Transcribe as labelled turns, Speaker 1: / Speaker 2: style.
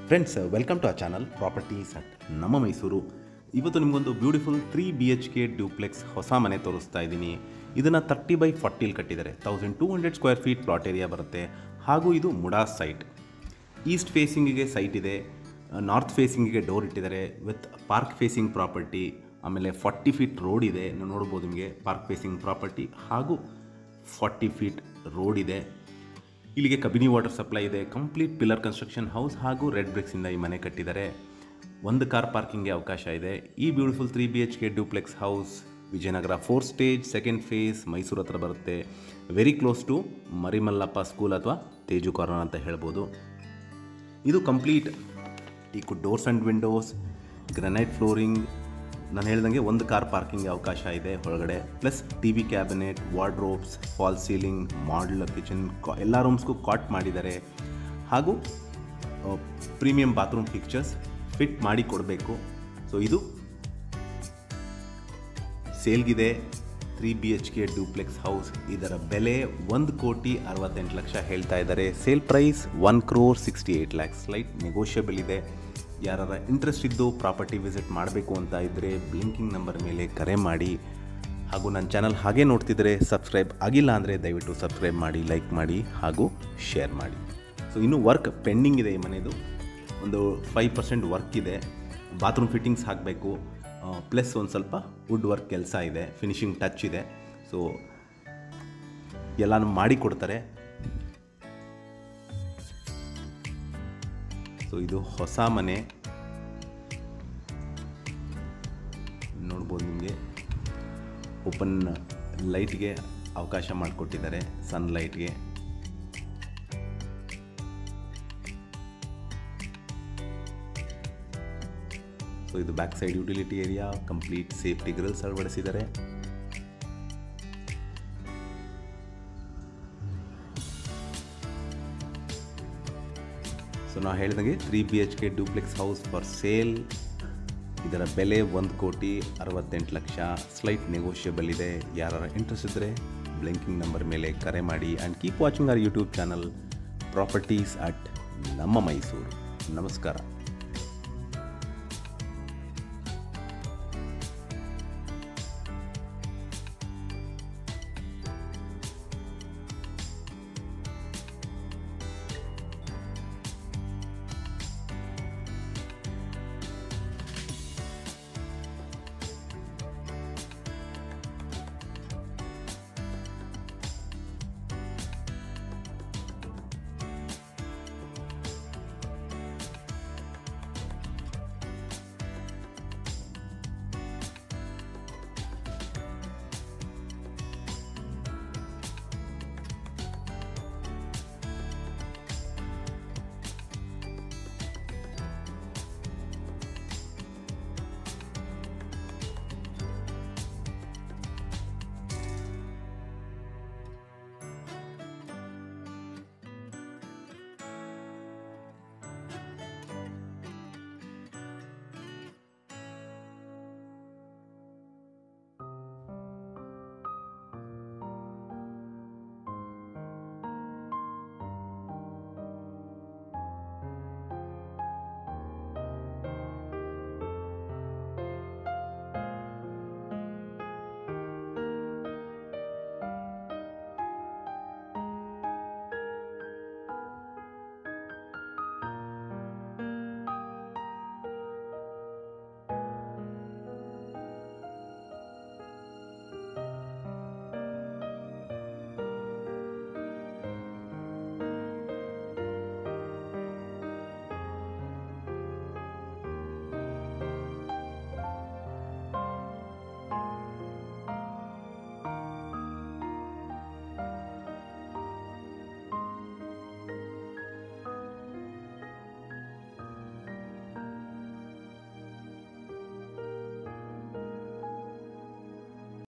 Speaker 1: friends welcome to a channel properties at ನಮ್ಮ ಮೈಸೂರು ಇವತ್ತು ನಿಮಗೊಂದು beautiful three B H K duplex ಹೊಸ ಮನೆ ತೋರಿಸ್ತಾ ಇದ್ದೀನಿ ಇದನ್ನು ತರ್ಟಿ ಬೈ ಫಾರ್ಟಿಲಿ ಕಟ್ಟಿದ್ದಾರೆ thousand two hundred square feet plot area ಬರುತ್ತೆ ಹಾಗೂ ಇದು ಮುಡಾ ಸೈಟ್ ಈಸ್ಟ್ ಫೇಸಿಂಗಿಗೆ ಸೈಟ್ ಇದೆ ನಾರ್ತ್ ಫೇಸಿಂಗಿಗೆ ಡೋರ್ ಇಟ್ಟಿದ್ದಾರೆ ವಿತ್ ಪಾರ್ಕ್ ಫೇಸಿಂಗ್ ಪ್ರಾಪರ್ಟಿ ಆಮೇಲೆ ಫಾರ್ಟಿ ಫೀಟ್ ರೋಡ್ ಇದೆ ನೀವು ನೋಡ್ಬೋದು ನಿಮಗೆ ಪಾರ್ಕ್ ಫೇಸಿಂಗ್ ಪ್ರಾಪರ್ಟಿ ಹಾಗೂ ಫಾರ್ಟಿ ಫೀಟ್ ರೋಡ್ ಇದೆ ಇಲ್ಲಿಗೆ ಕಬಿನಿ ವಾಟರ್ ಸಪ್ಲೈ ಇದೆ ಕಂಪ್ಲೀಟ್ ಪಿಲ್ಲರ್ ಕನ್ಸ್ಟ್ರಕ್ಷನ್ ಹೌಸ್ ಹಾಗೂ ರೆಡ್ ಬ್ರಿಕ್ಸಿಂದ ಈ ಮನೆ ಕಟ್ಟಿದ್ದಾರೆ ಒಂದು ಕಾರ್ ಪಾರ್ಕಿಂಗ್ಗೆ ಅವಕಾಶ ಇದೆ ಈ beautiful three B H K duplex house Vijayanagar four stage second phase Mysuru ಹತ್ರ ಬರುತ್ತೆ very close to Marimallappa school ಅಥವಾ ತೇಜು ಕಾರ್ನರ್ ಅಂತ ಹೇಳ್ಬೋದು ಇದು ಕಂಪ್ಲೀಟ್ ಈ ಕು doors and windows granite flooring ನಾನು ಹೇಳ್ದಂಗೆ ಒಂದು ಕಾರ್ ಪಾರ್ಕಿಂಗ್ ಅವಕಾಶ ಇದೆ ಒಳಗಡೆ plus T V cabinet wardrobes fall ceiling modular kitchen ಎಲ್ಲ ರೂಮ್ಸ್ಗೂ ಕಾಟ್ ಮಾಡಿದ್ದಾರೆ ಹಾಗೂ ಪ್ರೀಮಿಯಂ ಬಾತ್ರೂಮ್ ಫಿಕ್ಚರ್ಸ್ ಫಿಟ್ ಮಾಡಿ ಕೊಡಬೇಕು ಸೊ ಇದು ಸೇಲ್ಗಿದೆ three B H K duplex house ಇದರ ಬೆಲೆ ಒಂದು ಕೋಟಿ ಅರವತ್ತೆಂಟು ಲಕ್ಷ ಹೇಳ್ತಾ ಇದ್ದಾರೆ sale price one crore sixty eight lakhs light negotiable ಇದೆ ಯಾರ ಇಂಟ್ರೆಸ್ಟ್ ಇದ್ದು ಪ್ರಾಪರ್ಟಿ ವಿಸಿಟ್ ಮಾಡಬೇಕು ಅಂತ ಇದ್ದರೆ ಬ್ಲಿಂಕಿಂಗ್ ನಂಬರ್ ಮೇಲೆ ಕರೆ ಮಾಡಿ ಹಾಗೂ ನನ್ನ ಚಾನಲ್ ಹಾಗೆ ನೋಡ್ತಿದ್ರೆ ಸಬ್ಸ್ಕ್ರೈಬ್ ಆಗಿಲ್ಲ ಅಂದರೆ ದಯವಿಟ್ಟು ಸಬ್ಸ್ಕ್ರೈಬ್ ಮಾಡಿ ಲೈಕ್ ಮಾಡಿ ಹಾಗೂ ಶೇರ್ ಮಾಡಿ ಸೊ ಇನ್ನೂ ವರ್ಕ್ ಪೆಂಡಿಂಗ್ ಇದೆ ಈ ಮನೆಯದು ಒಂದು ಫೈವ್ ಪರ್ಸೆಂಟ್ ವರ್ಕ್ ಇದೆ ಬಾತ್ರೂಮ್ ಫಿಟ್ಟಿಂಗ್ಸ್ ಹಾಕಬೇಕು ಪ್ಲಸ್ ಒಂದು ಸ್ವಲ್ಪ ವುಡ್ ವರ್ಕ್ ಕೆಲಸ ಇದೆ ಫಿನಿಶಿಂಗ್ ಟಚ್ ಇದೆ ಸೊ ಎಲ್ಲನೂ ಮಾಡಿ ಕೊಡ್ತಾರೆ ಸೊ ಇದು ಹೊಸ ಮನೆ ನೋಡ್ಬೋದು ನಿಮಗೆ ಓಪನ್ ಲೈಟ್ಗೆ ಅವಕಾಶ ಮಾಡಿಕೊಟ್ಟಿದ್ದಾರೆ ಸನ್ಲೈಟ್ಗೆ ಸೊ ಇದು back side utility area complete safety grills ಅಳವಡಿಸಿದ್ದಾರೆ ಸೊ ನಾವು ಹೇಳಿದಂಗೆ three B H K duplex house for sale ಇದರ ಬೆಲೆ ಒಂದು ಕೋಟಿ ಅರವತ್ತೆಂಟು ಲಕ್ಷ ಸ್ಲೈಟ್ ನೆಗೋಷಿಯಬಲ್ ಇದೆ ಯಾರ ಇಂಟ್ರೆಸ್ಟ್ ಇದ್ದರೆ ಬ್ಲಿಂಕಿಂಗ್ ನಂಬರ್ ಮೇಲೆ ಕರೆ ಮಾಡಿ and keep watching our YouTube channel properties at ನಮ್ಮ ಮೈಸೂರು ನಮಸ್ಕಾರ